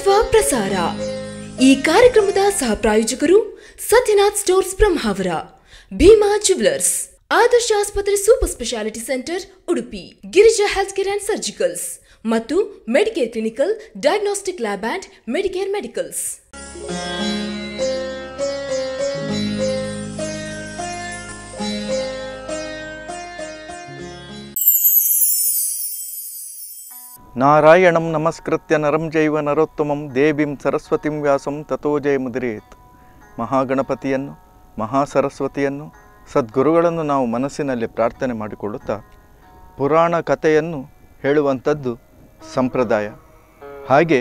ಶುಭ ಪ್ರಸಾರ ಈ ಕಾರ್ಯಕ್ರಮದ ಸಹ ಪ್ರಾಯೋಜಕರು ಸತ್ಯನಾಥ್ ಸ್ಟೋರ್ಸ್ ಬ್ರಹ್ಮಾವರ ಭೀಮಾ ಜುವೆಲರ್ಸ್ ಆದರ್ಶ ಆಸ್ಪತ್ರೆ super speciality centre Udupi Girija health care and surgicals ಮತ್ತು Medicare clinical diagnostic lab and Medicare medicals ನಾರಾಯಣಂ ನಮಸ್ಕೃತ್ಯ ನರಂ ಜೈವ ನರೋತ್ತಮಂ ದೇವಿಂ ಸರಸ್ವತಿಂ ವ್ಯಾಸಂ ತಥೋ ಜಯ ಮುದಿರೇತ್ ಮಹಾಗಣಪತಿಯನ್ನು ಮಹಾಸರಸ್ವತಿಯನ್ನು ಸದ್ಗುರುಗಳನ್ನು ನಾವು ಮನಸ್ಸಿನಲ್ಲಿ ಪ್ರಾರ್ಥನೆ ಮಾಡಿಕೊಳ್ಳುತ್ತಾ ಪುರಾಣ ಕಥೆಯನ್ನು ಹೇಳುವಂಥದ್ದು ಸಂಪ್ರದಾಯ ಹಾಗೆ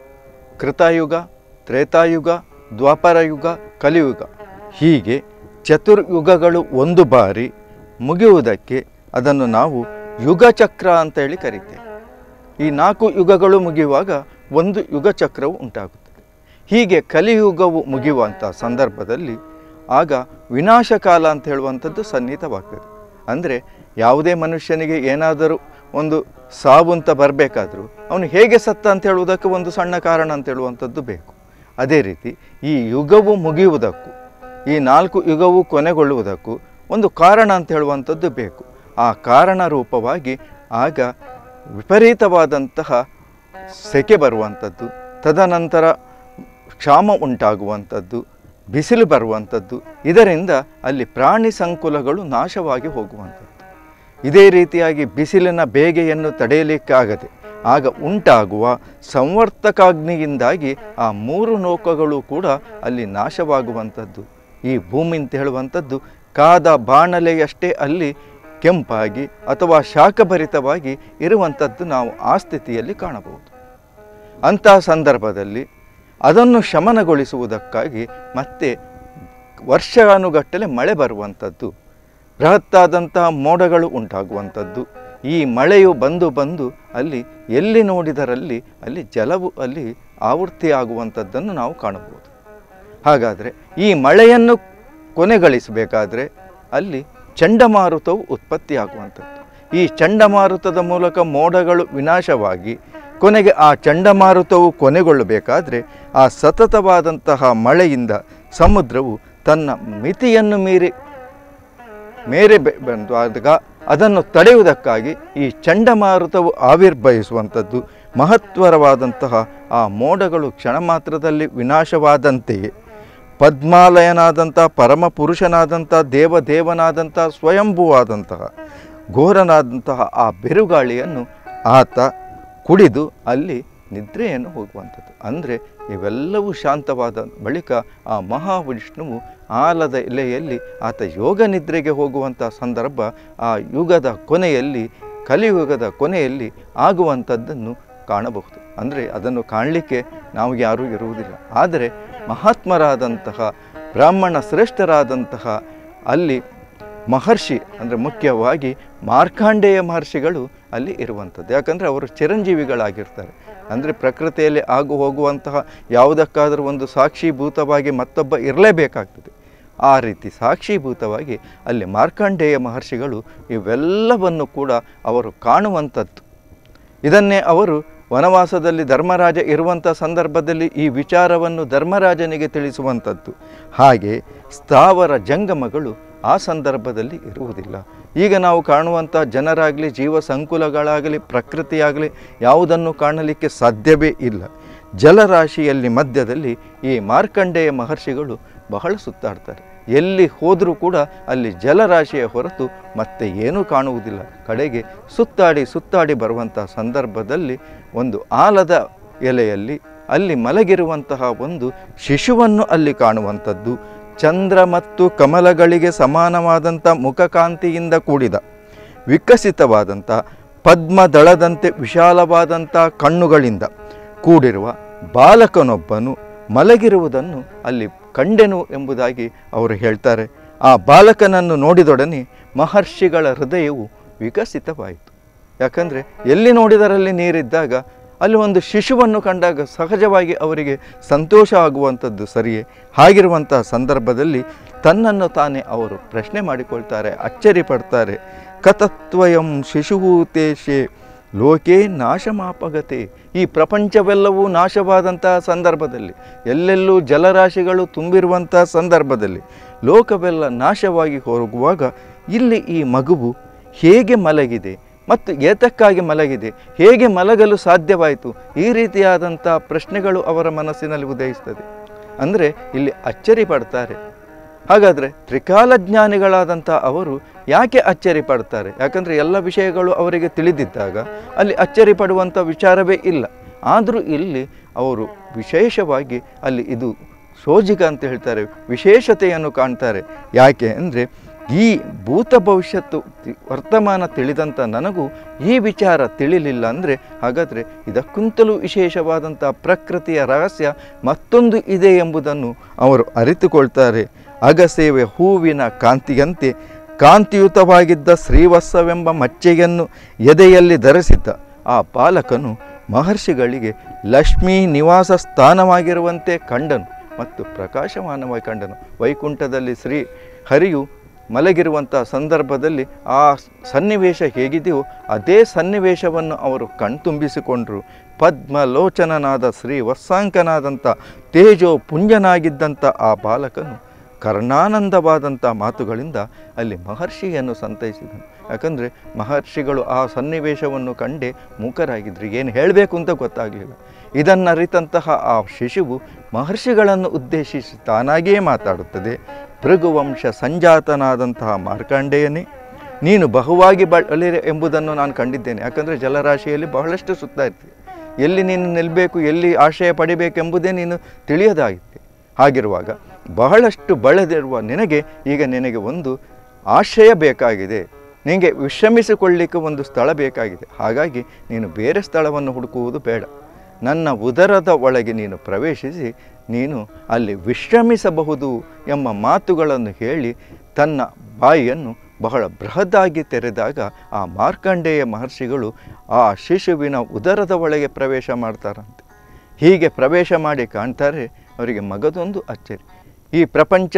ಕೃತಾಯುಗ ತ್ರೇತಾಯುಗ ದ್ವಾಪರಯುಗ ಕಲಿಯುಗ ಹೀಗೆ ಚತುರ್ಯುಗಗಳು ಒಂದು ಬಾರಿ ಮುಗಿಯುವುದಕ್ಕೆ ಅದನ್ನು ನಾವು ಯುಗಚಕ್ರ ಅಂತೇಳಿ ಕರೀತೇವೆ ಈ ನಾಲ್ಕು ಯುಗಗಳು ಮುಗಿಯುವಾಗ ಒಂದು ಯುಗ ಚಕ್ರವು ಉಂಟಾಗುತ್ತದೆ ಹೀಗೆ ಕಲಿಯುಗವು ಮುಗಿಯುವಂಥ ಸಂದರ್ಭದಲ್ಲಿ ಆಗ ವಿನಾಶಕಾಲ ಅಂತ ಹೇಳುವಂಥದ್ದು ಸನ್ನಿಹಿತವಾಗ್ತದೆ ಅಂದರೆ ಯಾವುದೇ ಮನುಷ್ಯನಿಗೆ ಏನಾದರೂ ಒಂದು ಸಾವು ಅಂತ ಬರಬೇಕಾದ್ರೂ ಅವನು ಹೇಗೆ ಸತ್ತ ಅಂತ ಹೇಳುವುದಕ್ಕೆ ಒಂದು ಸಣ್ಣ ಕಾರಣ ಅಂತ ಹೇಳುವಂಥದ್ದು ಬೇಕು ಅದೇ ರೀತಿ ಈ ಯುಗವು ಮುಗಿಯುವುದಕ್ಕೂ ಈ ನಾಲ್ಕು ಯುಗವು ಕೊನೆಗೊಳ್ಳುವುದಕ್ಕೂ ಒಂದು ಕಾರಣ ಅಂತ ಹೇಳುವಂಥದ್ದು ಬೇಕು ಆ ಕಾರಣ ರೂಪವಾಗಿ ಆಗ ವಿಪರೀತವಾದಂತಹ ಸೆಕೆ ಬರುವಂಥದ್ದು ತದನಂತರ ಕ್ಷಾಮ ಉಂಟಾಗುವಂಥದ್ದು ಬಿಸಿಲು ಬರುವಂಥದ್ದು ಇದರಿಂದ ಅಲ್ಲಿ ಪ್ರಾಣಿ ಸಂಕುಲಗಳು ನಾಶವಾಗಿ ಹೋಗುವಂಥದ್ದು ಇದೇ ರೀತಿಯಾಗಿ ಬಿಸಿಲಿನ ಬೇಗೆಯನ್ನು ತಡೆಯಲಿಕ್ಕಾಗದೆ ಆಗ ಉಂಟಾಗುವ ಸಂವರ್ತಕಾಗ್ನಿಯಿಂದಾಗಿ ಆ ಮೂರು ಲೋಕಗಳು ಕೂಡ ಅಲ್ಲಿ ನಾಶವಾಗುವಂಥದ್ದು ಈ ಭೂಮಿ ಅಂತ ಹೇಳುವಂಥದ್ದು ಕಾದ ಬಾಣಲೆಯಷ್ಟೇ ಅಲ್ಲಿ ಕೆಂಪಾಗಿ ಅಥವಾ ಶಾಖಭರಿತವಾಗಿ ಇರುವಂಥದ್ದು ನಾವು ಆ ಸ್ಥಿತಿಯಲ್ಲಿ ಕಾಣಬಹುದು ಅಂತಹ ಸಂದರ್ಭದಲ್ಲಿ ಅದನ್ನು ಶಮನಗೊಳಿಸುವುದಕ್ಕಾಗಿ ಮತ್ತೆ ವರ್ಷಾನುಗಟ್ಟಲೆ ಮಳೆ ಬರುವಂಥದ್ದು ಬೃಹತ್ತಾದಂತಹ ಮೋಡಗಳು ಉಂಟಾಗುವಂಥದ್ದು ಈ ಮಳೆಯು ಬಂದು ಬಂದು ಅಲ್ಲಿ ಎಲ್ಲಿ ನೋಡಿದರಲ್ಲಿ ಅಲ್ಲಿ ಜಲವು ಅಲ್ಲಿ ಆವೃತ್ತಿಯಾಗುವಂಥದ್ದನ್ನು ನಾವು ಕಾಣಬಹುದು ಹಾಗಾದರೆ ಈ ಮಳೆಯನ್ನು ಕೊನೆಗಳಿಸಬೇಕಾದ್ರೆ ಅಲ್ಲಿ ಚಂಡಮಾರುತವು ಉತ್ಪತ್ತಿಯಾಗುವಂಥದ್ದು ಈ ಚಂಡಮಾರುತದ ಮೂಲಕ ಮೋಡಗಳು ವಿನಾಶವಾಗಿ ಕೊನೆಗೆ ಆ ಚಂಡಮಾರುತವು ಕೊನೆಗೊಳ್ಳಬೇಕಾದ್ರೆ ಆ ಸತತವಾದಂತಹ ಮಳೆಯಿಂದ ಸಮುದ್ರವು ತನ್ನ ಮಿತಿಯನ್ನು ಮೀರಿ ಮೇರೆ ಬೆ- ಬಂದು ಆದಾಗ ಅದನ್ನು ತಡೆಯುವುದಕ್ಕಾಗಿ ಈ ಚಂಡಮಾರುತವು ಆವಿರ್ಭವಿಸುವಂಥದ್ದು ಮಹತ್ವರವಾದಂತಹ ಆ ಮೋಡಗಳು ಕ್ಷಣ ಮಾತ್ರದಲ್ಲಿ ವಿನಾಶವಾದಂತೆಯೇ ಪದ್ಮಾಲಯನಾದಂಥ ಪರಮ ಪುರುಷನಾದಂಥ ದೇವದೇವನಾದಂಥ ಸ್ವಯಂಭುವಾದಂತಹ ಘೋರನಾದಂತಹ ಆ ಬಿರುಗಾಳಿಯನ್ನು ಆತ ಕುಡಿದು ಅಲ್ಲಿ ನಿದ್ರೆಯನ್ನು ಹೋಗುವಂಥದ್ದು ಅಂದರೆ ಇವೆಲ್ಲವೂ ಶಾಂತವಾದ ಬಳಿಕ ಆ ಮಹಾವಿಷ್ಣುವು ಆಲದ ಎಲೆಯಲ್ಲಿ ಆತ ಯೋಗ ನಿದ್ರೆಗೆ ಹೋಗುವಂಥ ಸಂದರ್ಭ ಆ ಯುಗದ ಕೊನೆಯಲ್ಲಿ ಕಲಿಯುಗದ ಕೊನೆಯಲ್ಲಿ ಆಗುವಂಥದ್ದನ್ನು ಕಾಣಬಹುದು ಅಂದರೆ ಅದನ್ನು ಕಾಣಲಿಕ್ಕೆ ನಾವು ಯಾರೂ ಇರುವುದಿಲ್ಲ ಆದರೆ ಮಹಾತ್ಮರಾದಂತಹ ಬ್ರಾಹ್ಮಣ ಶ್ರೇಷ್ಠರಾದಂತಹ ಅಲ್ಲಿ ಮಹರ್ಷಿ ಅಂದರೆ ಮುಖ್ಯವಾಗಿ ಮಾರ್ಕಾಂಡೇಯ ಮಹರ್ಷಿಗಳು ಅಲ್ಲಿ ಇರುವಂಥದ್ದು ಯಾಕಂದರೆ ಅವರು ಚಿರಂಜೀವಿಗಳಾಗಿರ್ತಾರೆ ಅಂದರೆ ಪ್ರಕೃತಿಯಲ್ಲಿ ಆಗು ಹೋಗುವಂತಹ ಯಾವುದಕ್ಕಾದರೂ ಒಂದು ಸಾಕ್ಷೀಭೂತವಾಗಿ ಮತ್ತೊಬ್ಬ ಇರಲೇಬೇಕಾಗ್ತದೆ ಆ ರೀತಿ ಸಾಕ್ಷೀಭೂತವಾಗಿ ಅಲ್ಲಿ ಮಾರ್ಕಾಂಡೇಯ ಮಹರ್ಷಿಗಳು ಇವೆಲ್ಲವನ್ನು ಕೂಡ ಅವರು ಕಾಣುವಂಥದ್ದು ಇದನ್ನೇ ಅವರು ವನವಾಸದಲ್ಲಿ ಧರ್ಮರಾಜ ಇರುವಂಥ ಸಂದರ್ಭದಲ್ಲಿ ಈ ವಿಚಾರವನ್ನು ಧರ್ಮರಾಜನಿಗೆ ತಿಳಿಸುವಂಥದ್ದು ಹಾಗೆ ಸ್ಥಾವರ ಜಂಗಮಗಳು ಆ ಸಂದರ್ಭದಲ್ಲಿ ಇರುವುದಿಲ್ಲ ಈಗ ನಾವು ಕಾಣುವಂಥ ಜನರಾಗಲಿ ಜೀವ ಸಂಕುಲಗಳಾಗಲಿ ಪ್ರಕೃತಿಯಾಗಲಿ ಯಾವುದನ್ನು ಕಾಣಲಿಕ್ಕೆ ಸಾಧ್ಯವೇ ಇಲ್ಲ ಜಲರಾಶಿಯಲ್ಲಿ ಮಧ್ಯದಲ್ಲಿ ಈ ಮಾರ್ಕಂಡೇಯ ಮಹರ್ಷಿಗಳು ಬಹಳ ಸುತ್ತಾಡ್ತಾರೆ ಎಲ್ಲಿ ಹೋದರೂ ಕೂಡ ಅಲ್ಲಿ ಜಲರಾಶಿಯ ಹೊರತು ಮತ್ತೆ ಏನೂ ಕಾಣುವುದಿಲ್ಲ ಕಡೆಗೆ ಸುತ್ತಾಡಿ ಸುತ್ತಾಡಿ ಬರುವಂಥ ಸಂದರ್ಭದಲ್ಲಿ ಒಂದು ಆಲದ ಎಲೆಯಲ್ಲಿ ಅಲ್ಲಿ ಮಲಗಿರುವಂತಹ ಒಂದು ಶಿಶುವನ್ನು ಅಲ್ಲಿ ಕಾಣುವಂಥದ್ದು ಚಂದ್ರ ಮತ್ತು ಕಮಲಗಳಿಗೆ ಸಮಾನವಾದಂಥ ಮುಖಕಾಂತಿಯಿಂದ ಕೂಡಿದ ವಿಕಸಿತವಾದಂಥ ಪದ್ಮದಳದಂತೆ ವಿಶಾಲವಾದಂಥ ಕಣ್ಣುಗಳಿಂದ ಕೂಡಿರುವ ಬಾಲಕನೊಬ್ಬನು ಮಲಗಿರುವುದನ್ನು ಅಲ್ಲಿ ಕಂಡೆನು ಎಂಬುದಾಗಿ ಅವರು ಹೇಳ್ತಾರೆ ಆ ಬಾಲಕನನ್ನು ನೋಡಿದೊಡನೆ ಮಹರ್ಷಿಗಳ ಹೃದಯವು ವಿಕಸಿತವಾಯಿತು ಯಾಕಂದರೆ ಎಲ್ಲಿ ನೋಡಿದರಲ್ಲಿ ನೀರಿದ್ದಾಗ ಅಲ್ಲಿ ಒಂದು ಶಿಶುವನ್ನು ಕಂಡಾಗ ಸಹಜವಾಗಿ ಅವರಿಗೆ ಸಂತೋಷ ಆಗುವಂಥದ್ದು ಸರಿಯೇ ಹಾಗಿರುವಂತಹ ಸಂದರ್ಭದಲ್ಲಿ ತನ್ನನ್ನು ತಾನೇ ಅವರು ಪ್ರಶ್ನೆ ಮಾಡಿಕೊಳ್ತಾರೆ ಅಚ್ಚರಿ ಪಡ್ತಾರೆ ಕತತ್ವಯಂ ಶಿಶುಹೂತೇಶೆ ಲೋಕೇ ನಾಶಮಾಪಗತೆ ಈ ಪ್ರಪಂಚವೆಲ್ಲವೂ ನಾಶವಾದಂತಹ ಸಂದರ್ಭದಲ್ಲಿ ಎಲ್ಲೆಲ್ಲೂ ಜಲರಾಶಿಗಳು ತುಂಬಿರುವಂತಹ ಸಂದರ್ಭದಲ್ಲಿ ಲೋಕವೆಲ್ಲ ನಾಶವಾಗಿ ಹೋಗುವಾಗ ಇಲ್ಲಿ ಈ ಮಗುವು ಹೇಗೆ ಮಲಗಿದೆ ಮತ್ತು ಏತಕ್ಕಾಗಿ ಮಲಗಿದೆ ಹೇಗೆ ಮಲಗಲು ಸಾಧ್ಯವಾಯಿತು ಈ ರೀತಿಯಾದಂಥ ಪ್ರಶ್ನೆಗಳು ಅವರ ಮನಸ್ಸಿನಲ್ಲಿ ಉದಯಿಸ್ತದೆ ಅಂದರೆ ಇಲ್ಲಿ ಅಚ್ಚರಿ ಪಡ್ತಾರೆ ಹಾಗಾದರೆ ತ್ರಿಕಾಲಜ್ಞಾನಿಗಳಾದಂಥ ಅವರು ಯಾಕೆ ಅಚ್ಚರಿ ಪಡ್ತಾರೆ ಯಾಕಂದರೆ ಎಲ್ಲ ವಿಷಯಗಳು ಅವರಿಗೆ ತಿಳಿದಿದ್ದಾಗ ಅಲ್ಲಿ ಅಚ್ಚರಿ ಪಡುವಂಥ ವಿಚಾರವೇ ಇಲ್ಲ ಆದರೂ ಇಲ್ಲಿ ಅವರು ವಿಶೇಷವಾಗಿ ಅಲ್ಲಿ ಇದು ಸೋಜಿಗ ಅಂತ ಹೇಳ್ತಾರೆ ವಿಶೇಷತೆಯನ್ನು ಕಾಣ್ತಾರೆ ಯಾಕೆ ಅಂದರೆ ಈ ಭೂತ ಭವಿಷ್ಯತ್ತು ತಿ- ವರ್ತಮಾನ ತಿಳಿದಂಥ ನನಗೂ ಈ ವಿಚಾರ ತಿಳಿಲಿಲ್ಲ ಅಂದರೆ ಹಾಗಾದರೆ ಇದಕ್ಕಿಂತಲೂ ವಿಶೇಷವಾದಂಥ ಪ್ರಕೃತಿಯ ರಹಸ್ಯ ಮತ್ತೊಂದು ಇದೆ ಎಂಬುದನ್ನು ಅವರು ಅರಿತುಕೊಳ್ತಾರೆ ಅಗಸೇವೆ ಹೂವಿನ ಕಾಂತಿಯಂತೆ ಕಾಂತಿಯುತವಾಗಿದ್ದ ಶ್ರೀವತ್ಸವೆಂಬ ಮಚ್ಚೆಯನ್ನು ಎದೆಯಲ್ಲಿ ಧರಿಸಿದ್ದ ಆ ಬಾಲಕನು ಮಹರ್ಷಿಗಳಿಗೆ ಲಕ್ಷ್ಮೀ ನಿವಾಸ ಸ್ಥಾನವಾಗಿರುವಂತೆ ಕಂಡನು ಮತ್ತು ಪ್ರಕಾಶಮಾನವಾಗಿ ಕಂಡನು ವೈಕುಂಠದಲ್ಲಿ ಶ್ರೀ ಹರಿಯು ಮಲಗಿರುವಂಥ ಸಂದರ್ಭದಲ್ಲಿ ಆ ಸನ್ನಿವೇಶ ಹೇಗಿದೆಯೋ ಅದೇ ಸನ್ನಿವೇಶವನ್ನು ಅವರು ಕಣ್ತುಂಬಿಸಿಕೊಂಡರು ಪದ್ಮಲೋಚನನಾದ ಶ್ರೀ ವತ್ಸಾಂಕನಾದಂಥ ತೇಜೋ ಪುಂಜನಾಗಿದ್ದಂಥ ಆ ಬಾಲಕನು ಕರ್ಣಾನಂದವಾದಂಥ ಮಾತುಗಳಿಂದ ಅಲ್ಲಿ ಮಹರ್ಷಿಯನ್ನು ಸಂತೈಸಿದನು ಯಾಕಂದರೆ ಮಹರ್ಷಿಗಳು ಆ ಸನ್ನಿವೇಶವನ್ನು ಕಂಡೇ ಮೂಕರಾಗಿದ್ದರು ಏನು ಹೇಳಬೇಕು ಅಂತ ಗೊತ್ತಾಗಲಿಲ್ಲ ಇದನ್ನರಿತಂತಹ ಆ ಶಿಶುವು ಮಹರ್ಷಿಗಳನ್ನು ಉದ್ದೇಶಿಸಿ ತಾನಾಗಿಯೇ ಮಾತಾಡುತ್ತದೆ ಭೃಗುವಂಶ ಸಂಜಾತನಾದಂತಹ ಮಾರ್ಕಾಂಡೇಯನೇ ನೀನು ಬಹುವಾಗಿ ಬಳಿರೆ ಎಂಬುದನ್ನು ನಾನು ಕಂಡಿದ್ದೇನೆ ಯಾಕಂದರೆ ಜಲರಾಶಿಯಲ್ಲಿ ಬಹಳಷ್ಟು ಸುತ್ತಾ ಇರ್ತೀವಿ ಎಲ್ಲಿ ನೀನು ನಿಲ್ಲಬೇಕು ಎಲ್ಲಿ ಆಶ್ರಯ ಪಡಿಬೇಕೆಂಬುದೇ ನೀನು ತಿಳಿಯದಾಗಿತ್ತೆ ಹಾಗಿರುವಾಗ ಬಹಳಷ್ಟು ಬಳದಿರುವ ನಿನಗೆ ಈಗ ನಿನಗೆ ಒಂದು ಆಶ್ರಯ ಬೇಕಾಗಿದೆ ನಿನಗೆ ವಿಶ್ರಮಿಸಿಕೊಳ್ಳಿಕ್ಕೆ ಒಂದು ಸ್ಥಳ ಬೇಕಾಗಿದೆ ಹಾಗಾಗಿ ನೀನು ಬೇರೆ ಸ್ಥಳವನ್ನು ಹುಡುಕುವುದು ಬೇಡ ನನ್ನ ಉದರದ ಒಳಗೆ ನೀನು ಪ್ರವೇಶಿಸಿ ನೀನು ಅಲ್ಲಿ ವಿಶ್ರಮಿಸಬಹುದು ಎಂಬ ಮಾತುಗಳನ್ನು ಹೇಳಿ ತನ್ನ ಬಾಯಿಯನ್ನು ಬಹಳ ಬೃಹದಾಗಿ ತೆರೆದಾಗ ಆ ಮಾರ್ಕಂಡೇಯ ಮಹರ್ಷಿಗಳು ಆ ಶಿಶುವಿನ ಉದರದ ಒಳಗೆ ಪ್ರವೇಶ ಮಾಡ್ತಾರಂತೆ ಹೀಗೆ ಪ್ರವೇಶ ಮಾಡಿ ಕಾಣ್ತಾರೆ ಅವರಿಗೆ ಮಗದೊಂದು ಅಚ್ಚರಿ ಈ ಪ್ರಪಂಚ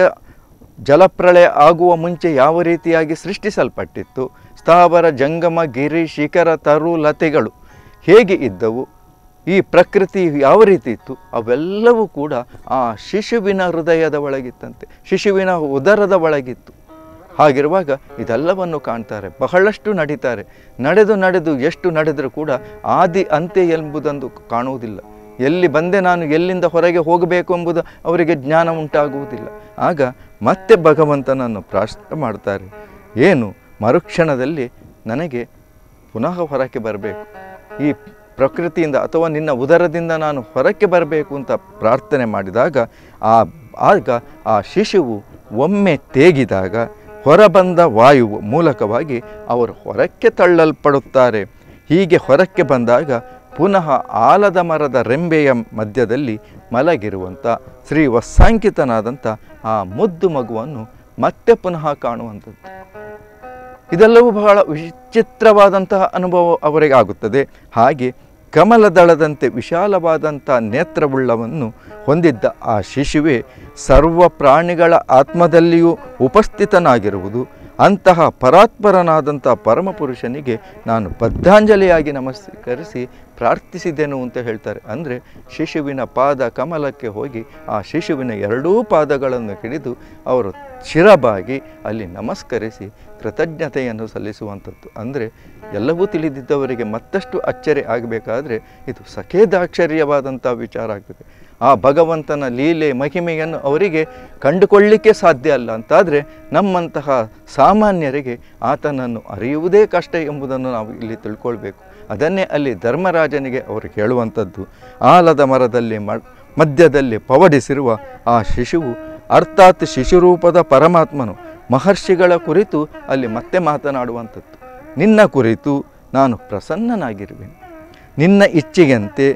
ಜಲಪ್ರಳಯ ಆಗುವ ಮುಂಚೆ ಯಾವ ರೀತಿಯಾಗಿ ಸೃಷ್ಟಿಸಲ್ಪಟ್ಟಿತ್ತು ಸ್ಥಾವರ ಜಂಗಮ ಗಿರಿ ಶಿಖರ ತರು ಲತೆಗಳು ಹೇಗೆ ಇದ್ದವು ಈ ಪ್ರಕೃತಿ ಯಾವ ರೀತಿ ಇತ್ತು ಅವೆಲ್ಲವೂ ಕೂಡ ಆ ಶಿಶುವಿನ ಹೃದಯದ ಒಳಗಿತ್ತಂತೆ ಶಿಶುವಿನ ಉದರದ ಒಳಗಿತ್ತು ಹಾಗಿರುವಾಗ ಇದೆಲ್ಲವನ್ನು ಕಾಣ್ತಾರೆ ಬಹಳಷ್ಟು ನಡೀತಾರೆ ನಡೆದು ನಡೆದು ಎಷ್ಟು ನಡೆದರೂ ಕೂಡ ಆದಿ ಅಂತ್ಯ ಎಂಬುದೊಂದು ಕಾಣುವುದಿಲ್ಲ ಎಲ್ಲಿ ಬಂದೆ ನಾನು ಎಲ್ಲಿಂದ ಹೊರಗೆ ಹೋಗಬೇಕು ಎಂಬುದು ಅವರಿಗೆ ಜ್ಞಾನ ಉಂಟಾಗುವುದಿಲ್ಲ ಆಗ ಮತ್ತೆ ಭಗವಂತನನ್ನು ಪ್ರಾರ್ಥನೆ ಮಾಡ್ತಾರೆ ಏನು ಮರುಕ್ಷಣದಲ್ಲಿ ನನಗೆ ಪುನಃ ಹೊರಕ್ಕೆ ಬರಬೇಕು ಈ ಪ್ರಕೃತಿಯಿಂದ ಅಥವಾ ನಿನ್ನ ಉದರದಿಂದ ನಾನು ಹೊರಕ್ಕೆ ಬರಬೇಕು ಅಂತ ಪ್ರಾರ್ಥನೆ ಮಾಡಿದಾಗ ಆ ಆಗ ಆ ಶಿಶುವು ಒಮ್ಮೆ ತೇಗಿದಾಗ ಹೊರಬಂದ ವಾಯುವು ಮೂಲಕವಾಗಿ ಅವರು ಹೊರಕ್ಕೆ ತಳ್ಳಲ್ಪಡುತ್ತಾರೆ ಹೀಗೆ ಹೊರಕ್ಕೆ ಬಂದಾಗ ಪುನಃ ಆಲದ ಮರದ ರೆಂಬೆಯ ಮಧ್ಯದಲ್ಲಿ ಮಲಗಿರುವಂಥ ಶ್ರೀ ವತ್ಸಾಂಕಿತನಾದಂಥ ಆ ಮುದ್ದು ಮಗುವನ್ನು ಮತ್ತೆ ಪುನಃ ಕಾಣುವಂಥದ್ದು ಇದೆಲ್ಲವೂ ಬಹಳ ವಿಚಿತ್ರವಾದಂತಹ ಅನುಭವ ಅವರಿಗೆ ಆಗುತ್ತದೆ ಹಾಗೆ ಕಮಲದಳದಂತೆ ವಿಶಾಲವಾದಂಥ ನೇತ್ರವುಳ್ಳವನ್ನು ಹೊಂದಿದ್ದ ಆ ಶಿಶುವೆ ಸರ್ವ ಪ್ರಾಣಿಗಳ ಆತ್ಮದಲ್ಲಿಯೂ ಉಪಸ್ಥಿತನಾಗಿರುವುದು ಅಂತಹ ಪರಾತ್ಪರನಾದಂಥ ಪರಮಪುರುಷನಿಗೆ ನಾನು ಬದ್ಧಾಂಜಲಿಯಾಗಿ ನಮಸ್ಕರಿಸಿ ಪ್ರಾರ್ಥಿಸಿದೆನು ಅಂತ ಹೇಳ್ತಾರೆ ಅಂದರೆ ಶಿಶುವಿನ ಪಾದ ಕಮಲಕ್ಕೆ ಹೋಗಿ ಆ ಶಿಶುವಿನ ಎರಡೂ ಪಾದಗಳನ್ನು ಹಿಡಿದು ಅವರು ಶಿರಬಾಗಿ ಅಲ್ಲಿ ನಮಸ್ಕರಿಸಿ ಕೃತಜ್ಞತೆಯನ್ನು ಸಲ್ಲಿಸುವಂಥದ್ದು ಅಂದರೆ ಎಲ್ಲವೂ ತಿಳಿದಿದ್ದವರಿಗೆ ಮತ್ತಷ್ಟು ಅಚ್ಚರಿ ಆಗಬೇಕಾದ್ರೆ ಇದು ಸಖೇದಾಶ್ಚರ್ಯವಾದಂಥ ವಿಚಾರ ಆಗ್ತದೆ ಆ ಭಗವಂತನ ಲೀಲೆ ಮಹಿಮೆಯನ್ನು ಅವರಿಗೆ ಕಂಡುಕೊಳ್ಳಿಕ್ಕೆ ಸಾಧ್ಯ ಅಲ್ಲ ಅಂತಾದರೆ ನಮ್ಮಂತಹ ಸಾಮಾನ್ಯರಿಗೆ ಆತನನ್ನು ಅರಿಯುವುದೇ ಕಷ್ಟ ಎಂಬುದನ್ನು ನಾವು ಇಲ್ಲಿ ತಿಳ್ಕೊಳ್ಬೇಕು ಅದನ್ನೇ ಅಲ್ಲಿ ಧರ್ಮರಾಜನಿಗೆ ಅವರು ಹೇಳುವಂಥದ್ದು ಆಲದ ಮರದಲ್ಲಿ ಮ ಮಧ್ಯದಲ್ಲಿ ಪವಡಿಸಿರುವ ಆ ಶಿಶುವು ಅರ್ಥಾತ್ ಶಿಶುರೂಪದ ಪರಮಾತ್ಮನು ಮಹರ್ಷಿಗಳ ಕುರಿತು ಅಲ್ಲಿ ಮತ್ತೆ ಮಾತನಾಡುವಂಥದ್ದು ನಿನ್ನ ಕುರಿತು ನಾನು ಪ್ರಸನ್ನನಾಗಿರುವೆನು ನಿನ್ನ ಇಚ್ಛೆಯಂತೆ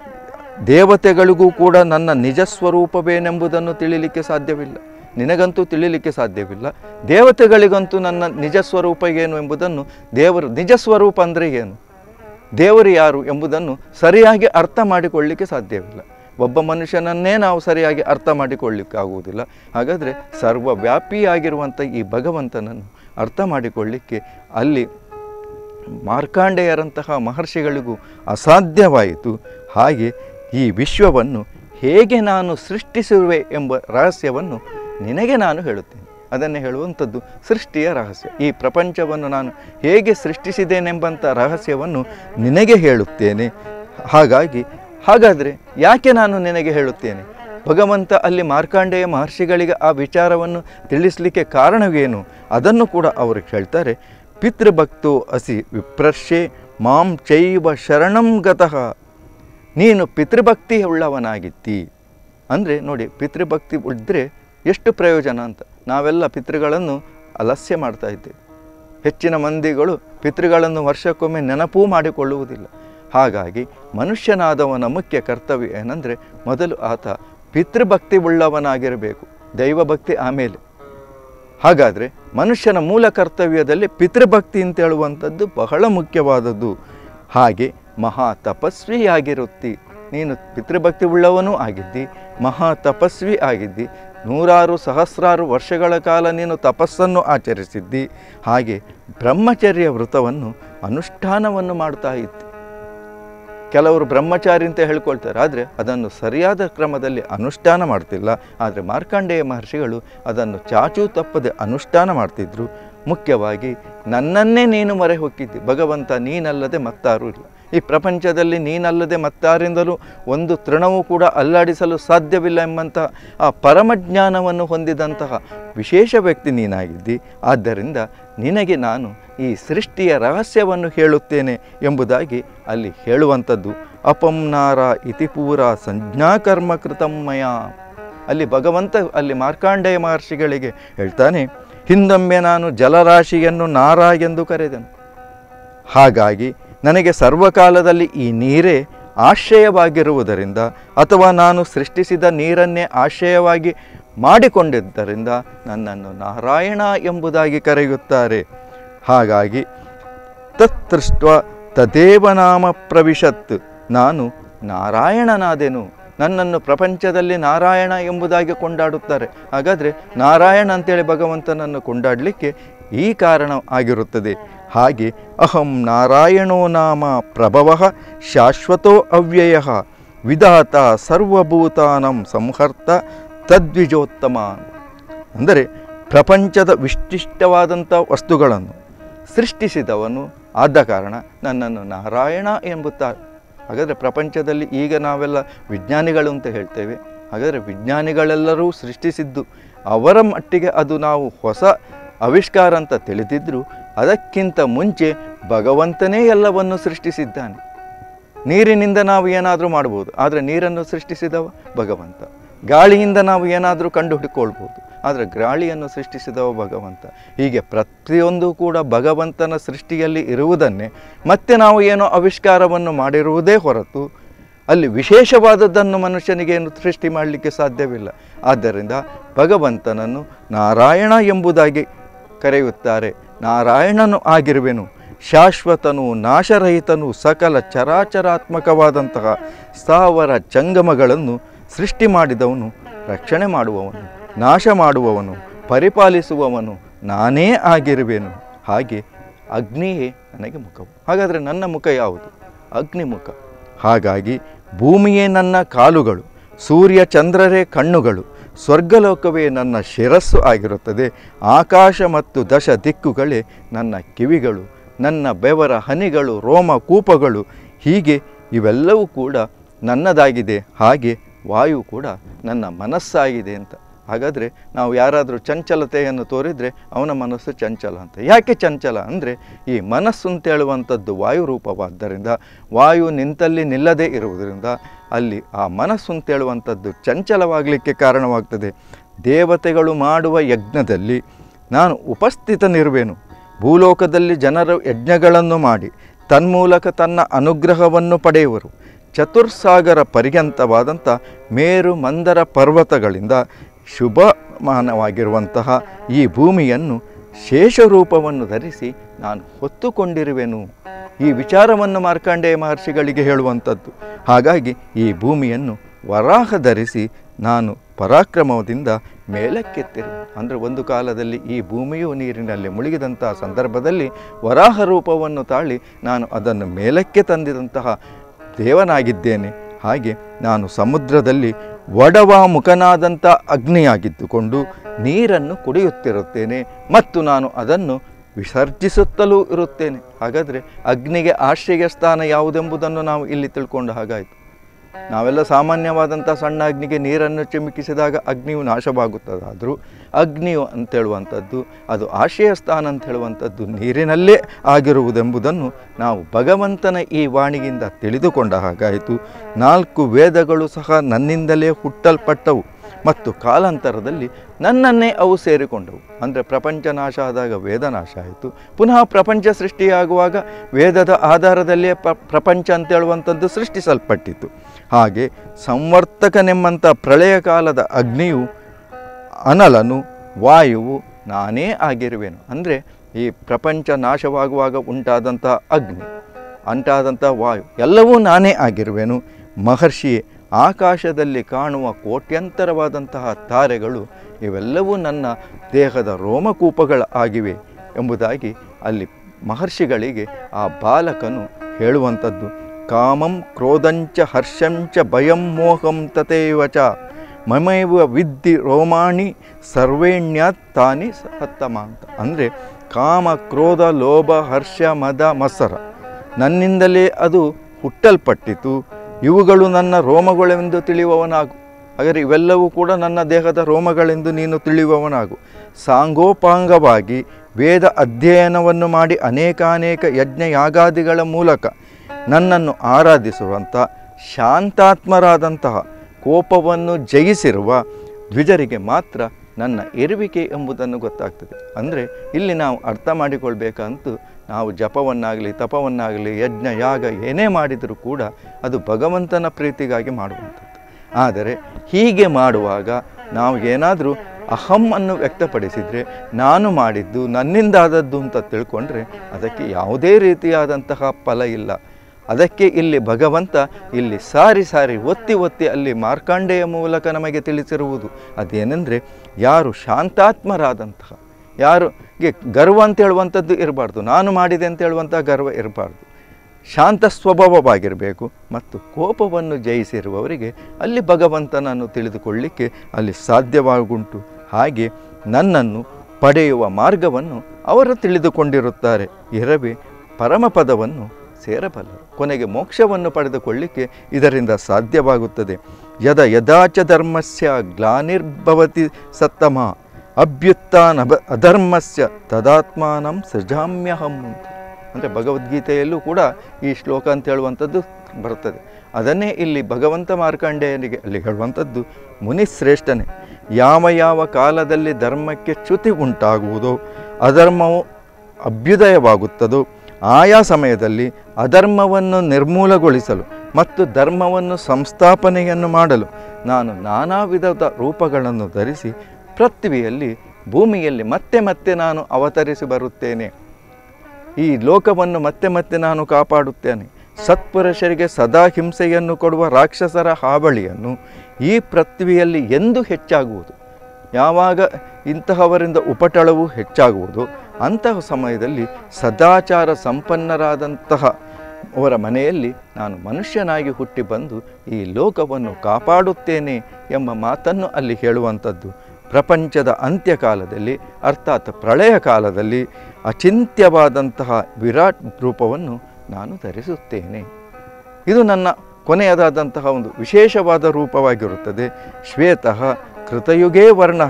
ದೇವತೆಗಳಿಗೂ ಕೂಡ ನನ್ನ ನಿಜ ಸ್ವರೂಪವೇನೆಂಬುದನ್ನು ತಿಳಿಲಿಕ್ಕೆ ಸಾಧ್ಯವಿಲ್ಲ ನಿನಗಂತೂ ತಿಳಿಲಿಕ್ಕೆ ಸಾಧ್ಯವಿಲ್ಲ ದೇವತೆಗಳಿಗಂತೂ ನನ್ನ ನಿಜ ಸ್ವರೂಪ ಏನು ಎಂಬುದನ್ನು ದೇವರು ನಿಜ ಸ್ವರೂಪ ಅಂದರೆ ಏನು ದೇವರು ಯಾರು ಎಂಬುದನ್ನು ಸರಿಯಾಗಿ ಅರ್ಥ ಮಾಡಿಕೊಳ್ಳಿಕ್ಕೆ ಸಾಧ್ಯವಿಲ್ಲ ಒಬ್ಬ ಮನುಷ್ಯನನ್ನೇ ನಾವು ಸರಿಯಾಗಿ ಅರ್ಥ ಮಾಡಿಕೊಳ್ಳಿಕ್ಕೆ ಆಗುವುದಿಲ್ಲ ಹಾಗಾದರೆ ಸರ್ವವ್ಯಾಪಿಯಾಗಿರುವಂಥ ಈ ಭಗವಂತನನ್ನು ಅರ್ಥ ಮಾಡಿಕೊಳ್ಳಿಕ್ಕೆ ಅಲ್ಲಿ ಮಾರ್ಕಾಂಡೇಯರಂತಹ ಮಹರ್ಷಿಗಳಿಗೂ ಅಸಾಧ್ಯವಾಯಿತು ಹಾಗೆ ಈ ವಿಶ್ವವನ್ನು ಹೇಗೆ ನಾನು ಸೃಷ್ಟಿಸುವೆ ಎಂಬ ರಹಸ್ಯವನ್ನು ನಿನಗೆ ನಾನು ಹೇಳುತ್ತೇನೆ ಅದನ್ನೇ ಹೇಳುವಂಥದ್ದು ಸೃಷ್ಟಿಯ ರಹಸ್ಯ ಈ ಪ್ರಪಂಚವನ್ನು ನಾನು ಹೇಗೆ ಸೃಷ್ಟಿಸಿದ್ದೇನೆಂಬಂಥ ರಹಸ್ಯವನ್ನು ನಿನಗೆ ಹೇಳುತ್ತೇನೆ ಹಾಗಾಗಿ ಹಾಗಾದರೆ ಯಾಕೆ ನಾನು ನಿನಗೆ ಹೇಳುತ್ತೇನೆ ಭಗವಂತ ಅಲ್ಲಿ ಮಾರ್ಕಾಂಡೇಯ ಮಹರ್ಷಿಗಳಿಗೆ ಆ ವಿಚಾರವನ್ನು ತಿಳಿಸಲಿಕ್ಕೆ ಕಾರಣವೇನು ಅದನ್ನು ಕೂಡ ಅವರು ಹೇಳ್ತಾರೆ ಪಿತೃಭಕ್ತೋ ಅಸಿ ವಿಪ್ರಶ್ಯೆ ಮಾಂ ಚೈವ ಶರಣಂ ಗತಃ ನೀನು ಪಿತೃಭಕ್ತಿ ಉಳ್ಳವನಾಗಿದ್ದಿ ಅಂದರೆ ನೋಡಿ ಪಿತೃಭಕ್ತಿ ಇದ್ದರೆ ಎಷ್ಟು ಪ್ರಯೋಜನ ಅಂತ ನಾವೆಲ್ಲ ಪಿತೃಗಳನ್ನು ಅಲಸ್ಯ ಮಾಡ್ತಾ ಇದ್ದೇವೆ ಹೆಚ್ಚಿನ ಮಂದಿಗಳು ಪಿತೃಗಳನ್ನು ವರ್ಷಕ್ಕೊಮ್ಮೆ ನೆನಪೂ ಮಾಡಿಕೊಳ್ಳುವುದಿಲ್ಲ ಹಾಗಾಗಿ ಮನುಷ್ಯನಾದವನ ಮುಖ್ಯ ಕರ್ತವ್ಯ ಏನಂದರೆ ಮೊದಲು ಆತ ಪಿತೃಭಕ್ತಿ ಉಳ್ಳವನಾಗಿರಬೇಕು ದೈವಭಕ್ತಿ ಆಮೇಲೆ ಹಾಗಾದರೆ ಮನುಷ್ಯನ ಮೂಲ ಕರ್ತವ್ಯದಲ್ಲಿ ಪಿತೃಭಕ್ತಿ ಅಂತ ಹೇಳುವಂಥದ್ದು ಬಹಳ ಮುಖ್ಯವಾದದ್ದು ಹಾಗೆ ಮಹಾ ತಪಸ್ವಿಯಾಗಿರುತ್ತಿ ನೀನು ಪಿತೃಭಕ್ತಿ ಉಳ್ಳವನೂ ಆಗಿದ್ದಿ ಮಹಾ ತಪಸ್ವಿ ಆಗಿದ್ದಿ ನೂರಾರು ಸಹಸ್ರಾರು ವರ್ಷಗಳ ಕಾಲ ನೀನು ತಪಸ್ಸನ್ನು ಆಚರಿಸಿದ್ದಿ ಹಾಗೆ ಬ್ರಹ್ಮಚರ್ಯ ವೃತವನ್ನು ಅನುಷ್ಠಾನವನ್ನು ಮಾಡ್ತಾ ಇದ್ದಿ ಕೆಲವರು ಬ್ರಹ್ಮಚಾರಿ ಅಂತ ಹೇಳ್ಕೊಳ್ತಾರೆ ಆದರೆ ಅದನ್ನು ಸರಿಯಾದ ಕ್ರಮದಲ್ಲಿ ಅನುಷ್ಠಾನ ಮಾಡ್ತಿಲ್ಲ ಆದರೆ ಮಾರ್ಕಂಡೇಯ ಮಹರ್ಷಿಗಳು ಅದನ್ನು ಚಾಚೂ ತಪ್ಪದೆ ಅನುಷ್ಠಾನ ಮಾಡ್ತಿದ್ರು ಮುಖ್ಯವಾಗಿ ನನ್ನನ್ನೇ ನೀನು ಮೊರೆ ಹೊಕ್ಕಿದ್ದಿ ಭಗವಂತ ನೀನಲ್ಲದೆ ಮತ್ತಾರೂ ಇಲ್ಲ ಈ ಪ್ರಪಂಚದಲ್ಲಿ ನೀನಲ್ಲದೆ ಮತ್ತಾರಿಂದಲೂ ಒಂದು ತೃಣವೂ ಕೂಡ ಅಲ್ಲಾಡಿಸಲು ಸಾಧ್ಯವಿಲ್ಲ ಎಂಬಂಥ ಆ ಪರಮಜ್ಞಾನವನ್ನು ಹೊಂದಿದಂತಹ ವಿಶೇಷ ವ್ಯಕ್ತಿ ನೀನಾಗಿದ್ದಿ ಆದ್ದರಿಂದ ನಿನಗೆ ನಾನು ಈ ಸೃಷ್ಟಿಯ ರಹಸ್ಯವನ್ನು ಹೇಳುತ್ತೇನೆ ಎಂಬುದಾಗಿ ಅಲ್ಲಿ ಹೇಳುವಂಥದ್ದು ಅಪಂನಾರ ಇತಿಪೂರ ಸಂಜ್ಞಾಕರ್ಮ ಕೃತಮ್ಮಯ ಅಲ್ಲಿ ಭಗವಂತ ಅಲ್ಲಿ ಮಾರ್ಕಾಂಡೇಯ ಮಹರ್ಷಿಗಳಿಗೆ ಹೇಳ್ತಾನೆ ಹಿಂದೊಮ್ಮೆ ನಾನು ಜಲರಾಶಿಯನ್ನು ನಾರ ಎಂದು ಕರೆದನು ಹಾಗಾಗಿ ನನಗೆ ಸರ್ವಕಾಲದಲ್ಲಿ ಈ ನೀರೇ ಆಶ್ರಯವಾಗಿರುವುದರಿಂದ ಅಥವಾ ನಾನು ಸೃಷ್ಟಿಸಿದ ನೀರನ್ನೇ ಆಶ್ರಯವಾಗಿ ಮಾಡಿಕೊಂಡಿದ್ದರಿಂದ ನನ್ನನ್ನು ನಾರಾಯಣ ಎಂಬುದಾಗಿ ಕರೆಯುತ್ತಾರೆ ಹಾಗಾಗಿ ತತ್ತೃಷ್ಟ ತದೇವ ನಾಮ ಪ್ರವಿಶತ್ ನಾನು ನಾರಾಯಣನಾದೆನು ನನ್ನನ್ನು ಪ್ರಪಂಚದಲ್ಲಿ ನಾರಾಯಣ ಎಂಬುದಾಗಿ ಕೊಂಡಾಡುತ್ತಾರೆ ಹಾಗಾದರೆ ನಾರಾಯಣ ಅಂತೇಳಿ ಭಗವಂತನನ್ನು ಕೊಂಡಾಡಲಿಕ್ಕೆ ಈ ಕಾರಣ ಆಗಿರುತ್ತದೆ ಹಾಗೆ ಅಹಂ ನಾರಾಯಣೋ ನಾಮ ಪ್ರಭವ ಶಾಶ್ವತೋ ಅವ್ಯಯ ವಿಧಾತ ಸರ್ವಭೂತಾನಂ ಸಂಹರ್ತ ತದ್ವಿಜೋತ್ತಮ ಅಂದರೆ ಪ್ರಪಂಚದ ವಿಶಿಷ್ಟವಾದಂಥ ವಸ್ತುಗಳನ್ನು ಸೃಷ್ಟಿಸಿದವನು ಆದ ಕಾರಣ ನನ್ನನ್ನು ನಾರಾಯಣ ಎಂಬುತ್ತಾರೆ ಹಾಗಾದರೆ ಪ್ರಪಂಚದಲ್ಲಿ ಈಗ ನಾವೆಲ್ಲ ವಿಜ್ಞಾನಿಗಳು ಅಂತ ಹೇಳ್ತೇವೆ ಹಾಗಾದರೆ ವಿಜ್ಞಾನಿಗಳೆಲ್ಲರೂ ಸೃಷ್ಟಿಸಿದ್ದು ಅವರ ಮಟ್ಟಿಗೆ ಅದು ನಾವು ಹೊಸ ಆವಿಷ್ಕಾರ ಅಂತ ತಿಳಿದಿದ್ದರೂ ಅದಕ್ಕಿಂತ ಮುಂಚೆ ಭಗವಂತನೇ ಎಲ್ಲವನ್ನು ಸೃಷ್ಟಿಸಿದ್ದಾನೆ ನೀರಿನಿಂದ ನಾವು ಏನಾದರೂ ಮಾಡ್ಬೋದು ಆದರೆ ನೀರನ್ನು ಸೃಷ್ಟಿಸಿದವ ಭಗವಂತ ಗಾಳಿಯಿಂದ ನಾವು ಏನಾದರೂ ಕಂಡು ಹುಡುಕೊಳ್ಬೋದು ಆದರೆ ಗಾಳಿಯನ್ನು ಸೃಷ್ಟಿಸಿದವ ಭಗವಂತ ಹೀಗೆ ಪ್ರತಿಯೊಂದು ಕೂಡ ಭಗವಂತನ ಸೃಷ್ಟಿಯಲ್ಲಿ ಇರುವುದನ್ನೇ ಮತ್ತೆ ನಾವು ಏನೋ ಆವಿಷ್ಕಾರವನ್ನು ಮಾಡಿರುವುದೇ ಹೊರತು ಅಲ್ಲಿ ವಿಶೇಷವಾದದ್ದನ್ನು ಮನುಷ್ಯನಿಗೆ ಏನು ಸೃಷ್ಟಿ ಮಾಡಲಿಕ್ಕೆ ಸಾಧ್ಯವಿಲ್ಲ ಆದ್ದರಿಂದ ಭಗವಂತನನ್ನು ನಾರಾಯಣ ಎಂಬುದಾಗಿ ಕರೆಯುತ್ತಾರೆ ನಾರಾಯಣನು ಆಗಿರುವೆನು ಶಾಶ್ವತನು ನಾಶರಹಿತನು ಸಕಲ ಚರಾಚರಾತ್ಮಕವಾದಂತಹ ಸ್ಥಾವರ ಜಂಗಮಗಳನ್ನು ಸೃಷ್ಟಿ ಮಾಡಿದವನು ರಕ್ಷಣೆ ಮಾಡುವವನು ನಾಶ ಮಾಡುವವನು ಪರಿಪಾಲಿಸುವವನು ನಾನೇ ಆಗಿರುವೆನು ಹಾಗೆ ಅಗ್ನಿಯೇ ನನಗೆ ಮುಖವು ಹಾಗಾದರೆ ನನ್ನ ಮುಖ ಯಾವುದು ಅಗ್ನಿಮುಖ ಹಾಗಾಗಿ ಭೂಮಿಯೇ ನನ್ನ ಕಾಲುಗಳು ಸೂರ್ಯ ಚಂದ್ರರೇ ಕಣ್ಣುಗಳು ಸ್ವರ್ಗಲೋಕವೇ ನನ್ನ ಶಿರಸ್ಸು ಆಗಿರುತ್ತದೆ ಆಕಾಶ ಮತ್ತು ದಶ ದಿಕ್ಕುಗಳೇ ನನ್ನ ಕಿವಿಗಳು ನನ್ನ ಬೆವರ ಹನಿಗಳು ರೋಮ ಕೂಪಗಳು ಹೀಗೆ ಇವೆಲ್ಲವೂ ಕೂಡ ನನ್ನದಾಗಿದೆ ಹಾಗೆ ವಾಯು ಕೂಡ ನನ್ನ ಮನಸ್ಸಾಗಿದೆ ಅಂತ ಹಾಗಾದರೆ ನಾವು ಯಾರಾದರೂ ಚಂಚಲತೆಯನ್ನು ತೋರಿದರೆ ಅವನ ಮನಸ್ಸು ಚಂಚಲ ಅಂತ ಯಾಕೆ ಚಂಚಲ ಅಂದರೆ ಈ ಮನಸ್ಸು ಅಂತ ಹೇಳುವಂಥದ್ದು ವಾಯು ರೂಪವಾದ್ದರಿಂದ ವಾಯು ನಿಂತಲ್ಲಿ ನಿಲ್ಲದೇ ಇರುವುದರಿಂದ ಅಲ್ಲಿ ಆ ಮನಸ್ಸು ಅಂತ ಹೇಳುವಂಥದ್ದು ಚಂಚಲವಾಗಲಿಕ್ಕೆ ಕಾರಣವಾಗ್ತದೆ ದೇವತೆಗಳು ಮಾಡುವ ಯಜ್ಞದಲ್ಲಿ ನಾನು ಉಪಸ್ಥಿತನಿರುವೆನು ಭೂಲೋಕದಲ್ಲಿ ಜನರು ಯಜ್ಞಗಳನ್ನು ಮಾಡಿ ತನ್ಮೂಲಕ ತನ್ನ ಅನುಗ್ರಹವನ್ನು ಪಡೆಯುವರು ಚತುರ್ಸಾಗರ ಪರ್ಯಂತವಾದಂಥ ಮೇರು ಮಂದರ ಪರ್ವತಗಳಿಂದ ಶುಭಮಾನವಾಗಿರುವಂತಹ ಈ ಭೂಮಿಯನ್ನು ಶೇಷರೂಪವನ್ನು ಧರಿಸಿ ನಾನು ಹೊತ್ತುಕೊಂಡಿರುವೆನು ಈ ವಿಚಾರವನ್ನು ಮಾರ್ಕಂಡೇಯ ಮಹರ್ಷಿಗಳಿಗೆ ಹೇಳುವಂಥದ್ದು ಹಾಗಾಗಿ ಈ ಭೂಮಿಯನ್ನು ವರಾಹ ಧರಿಸಿ ನಾನು ಪರಾಕ್ರಮದಿಂದ ಮೇಲಕ್ಕೆತ್ತಿರು ಅಂದರೆ ಒಂದು ಕಾಲದಲ್ಲಿ ಈ ಭೂಮಿಯು ನೀರಿನಲ್ಲಿ ಮುಳುಗಿದಂತಹ ಸಂದರ್ಭದಲ್ಲಿ ವರಾಹ ರೂಪವನ್ನು ತಾಳಿ ನಾನು ಅದನ್ನು ಮೇಲಕ್ಕೆ ತಂದಿದಂತಹ ದೇವನಾಗಿದ್ದೇನೆ ಹಾಗೆ ನಾನು ಸಮುದ್ರದಲ್ಲಿ ಒಡವ ಮುಖನಾದಂಥ ಅಗ್ನಿಯಾಗಿದ್ದುಕೊಂಡು ನೀರನ್ನು ಕುಡಿಯುತ್ತಿರುತ್ತೇನೆ ಮತ್ತು ನಾನು ಅದನ್ನು ವಿಸರ್ಜಿಸುತ್ತಲೂ ಇರುತ್ತೇನೆ ಹಾಗಾದರೆ ಅಗ್ನಿಗೆ ಆಶ್ರಯ ಸ್ಥಾನ ಯಾವುದೆಂಬುದನ್ನು ನಾವು ಇಲ್ಲಿ ತಿಳ್ಕೊಂಡ ಹಾಗಾಯಿತು ನಾವೆಲ್ಲ ಸಾಮಾನ್ಯವಾದಂಥ ಸಣ್ಣ ಅಗ್ನಿಗೆ ನೀರನ್ನು ಚಿಮುಕಿಸಿದಾಗ ಅಗ್ನಿಯು ನಾಶವಾಗುತ್ತದಾದರೂ ಅಗ್ನಿಯು ಅಂತೇಳುವಂಥದ್ದು ಅದು ಆಶಯ ಸ್ಥಾನ ಅಂತ ಹೇಳುವಂಥದ್ದು ನೀರಿನಲ್ಲೇ ಆಗಿರುವುದೆಂಬುದನ್ನು ನಾವು ಭಗವಂತನ ಈ ವಾಣಿಯಿಂದ ತಿಳಿದುಕೊಂಡ ಹಾಗಾಯಿತು ನಾಲ್ಕು ವೇದಗಳು ಸಹ ನನ್ನಿಂದಲೇ ಹುಟ್ಟಲ್ಪಟ್ಟವು ಮತ್ತು ಕಾಲಾಂತರದಲ್ಲಿ ನನ್ನನ್ನೇ ಅವು ಸೇರಿಕೊಂಡವು ಅಂದರೆ ಪ್ರಪಂಚ ನಾಶ ಆದಾಗ ವೇದ ನಾಶ ಆಯಿತು ಪುನಃ ಪ್ರಪಂಚ ಸೃಷ್ಟಿಯಾಗುವಾಗ ವೇದದ ಆಧಾರದಲ್ಲೇ ಪ್ರ ಪ್ರಪಂಚ ಅಂತೇಳುವಂಥದ್ದು ಸೃಷ್ಟಿಸಲ್ಪಟ್ಟಿತು ಹಾಗೆ ಸಂವರ್ತಕನೆಂಬಂಥ ಪ್ರಳಯ ಕಾಲದ ಅಗ್ನಿಯು ಅನಲನು ವಾಯುವು ನಾನೇ ಆಗಿರುವೆನು ಅಂದರೆ ಈ ಪ್ರಪಂಚ ನಾಶವಾಗುವಾಗ ಉಂಟಾದಂಥ ಅಗ್ನಿ ಅಂಟಾದಂಥ ವಾಯು ಎಲ್ಲವೂ ನಾನೇ ಆಗಿರುವೆನು ಮಹರ್ಷಿಯೇ ಆಕಾಶದಲ್ಲಿ ಕಾಣುವ ಕೋಟ್ಯಂತರವಾದಂತಹ ತಾರೆಗಳು ಇವೆಲ್ಲವೂ ನನ್ನ ದೇಹದ ರೋಮಕೂಪಗಳ ಆಗಿವೆ ಎಂಬುದಾಗಿ ಅಲ್ಲಿ ಮಹರ್ಷಿಗಳಿಗೆ ಆ ಬಾಲಕನು ಹೇಳುವಂಥದ್ದು ಕಾಮಂ ಕ್ರೋಧಂಚ ಹರ್ಷಂಚ ಭಯಂ ಮೋಹಂ ತಥೈವ ಚ ಮಮೈವ ವಿದ್ಧಿ ರೋಮಾಣಿ ಸರ್ವೇಣ್ಯಾತ್ ತಾನಿ ಸತ್ತಮ ಅಂತ ಅಂದರೆ ಕಾಮ ಕ್ರೋಧ ಲೋಭ ಹರ್ಷ ಮದ ಮತ್ಸರ ನನ್ನಿಂದಲೇ ಅದು ಹುಟ್ಟಲ್ಪಟ್ಟಿತು ಇವುಗಳು ನನ್ನ ರೋಮಗಳೆಂದು ತಿಳಿಯುವವನಾಗು ಹಾಗಾದರೆ ಇವೆಲ್ಲವೂ ಕೂಡ ನನ್ನ ದೇಹದ ರೋಮಗಳೆಂದು ನೀನು ತಿಳಿಯುವವನಾಗು ಸಾಂಗೋಪಾಂಗವಾಗಿ ವೇದ ಅಧ್ಯಯನವನ್ನು ಮಾಡಿ ಅನೇಕಾನೇಕ ಯಜ್ಞ ಯಾಗಾದಿಗಳ ಮೂಲಕ ನನ್ನನ್ನು ಆರಾಧಿಸುವಂಥ ಶಾಂತಾತ್ಮರಾದಂತಹ ಕೋಪವನ್ನು ಜಯಿಸಿರುವ ದ್ವಿಜರಿಗೆ ಮಾತ್ರ ನನ್ನ ಇರುವಿಕೆ ಎಂಬುದನ್ನು ಗೊತ್ತಾಗ್ತದೆ ಅಂದರೆ ಇಲ್ಲಿ ನಾವು ಅರ್ಥ ಮಾಡಿಕೊಳ್ಬೇಕಂತೂ ನಾವು ಜಪವನ್ನಾಗಲಿ ತಪವನ್ನಾಗಲಿ ಯಜ್ಞ ಯಾಗ ಏನೇ ಮಾಡಿದರೂ ಕೂಡ ಅದು ಭಗವಂತನ ಪ್ರೀತಿಗಾಗಿ ಮಾಡುವಂಥದ್ದು ಆದರೆ ಹೀಗೆ ಮಾಡುವಾಗ ನಾವು ಏನಾದರೂ ಅಹಮ್ಮನ್ನು ವ್ಯಕ್ತಪಡಿಸಿದರೆ ನಾನು ಮಾಡಿದ್ದು ನನ್ನಿಂದಾದದ್ದು ಅಂತ ತಿಳ್ಕೊಂಡ್ರೆ ಅದಕ್ಕೆ ಯಾವುದೇ ರೀತಿಯಾದಂತಹ ಫಲ ಇಲ್ಲ ಅದಕ್ಕೆ ಇಲ್ಲಿ ಭಗವಂತ ಇಲ್ಲಿ ಸಾರಿ ಸಾರಿ ಒತ್ತಿ ಒತ್ತಿ ಅಲ್ಲಿ ಮಾರ್ಕಾಂಡೆಯ ಮೂಲಕ ನಮಗೆ ತಿಳಿಸಿರುವುದು ಅದೇನೆಂದರೆ ಯಾರು ಶಾಂತಾತ್ಮರಾದಂತಹ ಯಾರಿಗೆ ಗರ್ವ ಅಂತ ಹೇಳುವಂಥದ್ದು ಇರಬಾರ್ದು ನಾನು ಮಾಡಿದೆ ಅಂತ ಹೇಳುವಂಥ ಗರ್ವ ಇರಬಾರ್ದು ಶಾಂತ ಸ್ವಭಾವವಾಗಿರಬೇಕು ಮತ್ತು ಕೋಪವನ್ನು ಜಯಿಸಿರುವವರಿಗೆ ಅಲ್ಲಿ ಭಗವಂತನನ್ನು ತಿಳಿದುಕೊಳ್ಳಿಕ್ಕೆ ಅಲ್ಲಿ ಸಾಧ್ಯವಾಗುಂಟು ಹಾಗೆ ನನ್ನನ್ನು ಪಡೆಯುವ ಮಾರ್ಗವನ್ನು ಅವರು ತಿಳಿದುಕೊಂಡಿರುತ್ತಾರೆ ಇರವೇ ಪರಮಪದವನ್ನು ಸೇರಬಲ್ಲರು ಕೊನೆಗೆ ಮೋಕ್ಷವನ್ನು ಪಡೆದುಕೊಳ್ಳಿಕ್ಕೆ ಇದರಿಂದ ಸಾಧ್ಯವಾಗುತ್ತದೆ ಯದ ಯದಾಚ ಧರ್ಮಸ್ಯ ಗ್ಲಾನಿರ್ಭವತಿ ಸತ್ತಮ ಅಭ್ಯುತ್ಥಾನ ಅಧರ್ಮಸ್ಯ ತದಾತ್ಮಾನಂ ಸೃಜಾಮ್ಯಹಂ ಅಂತ ಅಂದರೆ ಭಗವದ್ಗೀತೆಯಲ್ಲೂ ಕೂಡ ಈ ಶ್ಲೋಕ ಅಂತ ಹೇಳುವಂಥದ್ದು ಬರ್ತದೆ ಅದನ್ನೇ ಇಲ್ಲಿ ಭಗವಂತ ಮಾರ್ಕಂಡೇಯನಿಗೆ ಅಲ್ಲಿ ಹೇಳುವಂಥದ್ದು ಮುನಿಶ್ರೇಷ್ಠನೇ ಯಾವ ಯಾವ ಕಾಲದಲ್ಲಿ ಧರ್ಮಕ್ಕೆ ಚ್ಯುತಿ ಉಂಟಾಗುವುದೋ ಅಧರ್ಮವು ಅಭ್ಯುದಯವಾಗುತ್ತದೋ ಆಯಾ ಸಮಯದಲ್ಲಿ ಅಧರ್ಮವನ್ನು ನಿರ್ಮೂಲಗೊಳಿಸಲು ಮತ್ತು ಧರ್ಮವನ್ನು ಸಂಸ್ಥಾಪನೆಯನ್ನು ಮಾಡಲು ನಾನು ನಾನಾ ವಿಧದ ರೂಪಗಳನ್ನು ಧರಿಸಿ ಪೃಥ್ವಿಯಲ್ಲಿ ಭೂಮಿಯಲ್ಲಿ ಮತ್ತೆ ಮತ್ತೆ ನಾನು ಅವತರಿಸಿ ಬರುತ್ತೇನೆ ಈ ಲೋಕವನ್ನು ಮತ್ತೆ ಮತ್ತೆ ನಾನು ಕಾಪಾಡುತ್ತೇನೆ ಸತ್ಪುರುಷರಿಗೆ ಸದಾ ಹಿಂಸೆಯನ್ನು ಕೊಡುವ ರಾಕ್ಷಸರ ಹಾವಳಿಯನ್ನು ಈ ಪೃಥ್ವಿಯಲ್ಲಿ ಎಂದು ಹೆಚ್ಚಾಗುವುದು ಯಾವಾಗ ಇಂತಹವರಿಂದ ಉಪಟಳವು ಹೆಚ್ಚಾಗುವುದು ಅಂತಹ ಸಮಯದಲ್ಲಿ ಸದಾಚಾರ ಸಂಪನ್ನರಾದಂತಹ ಅವರ ಮನೆಯಲ್ಲಿ ನಾನು ಮನುಷ್ಯನಾಗಿ ಹುಟ್ಟಿ ಬಂದು ಈ ಲೋಕವನ್ನು ಕಾಪಾಡುತ್ತೇನೆ ಎಂಬ ಮಾತನ್ನು ಅಲ್ಲಿ ಹೇಳುವಂಥದ್ದು ಪ್ರಪಂಚದ ಅಂತ್ಯಕಾಲದಲ್ಲಿ ಅರ್ಥಾತ್ ಪ್ರಳಯ ಕಾಲದಲ್ಲಿ ಅಚಿಂತ್ಯವಾದಂತಹ ವಿರಾಟ್ ರೂಪವನ್ನು ನಾನು ಧರಿಸುತ್ತೇನೆ ಇದು ನನ್ನ ಕೊನೆಯದಾದಂತಹ ಒಂದು ವಿಶೇಷವಾದ ರೂಪವಾಗಿರುತ್ತದೆ ಶ್ವೇತಃ ಕೃತಯುಗೇ ವರ್ಣ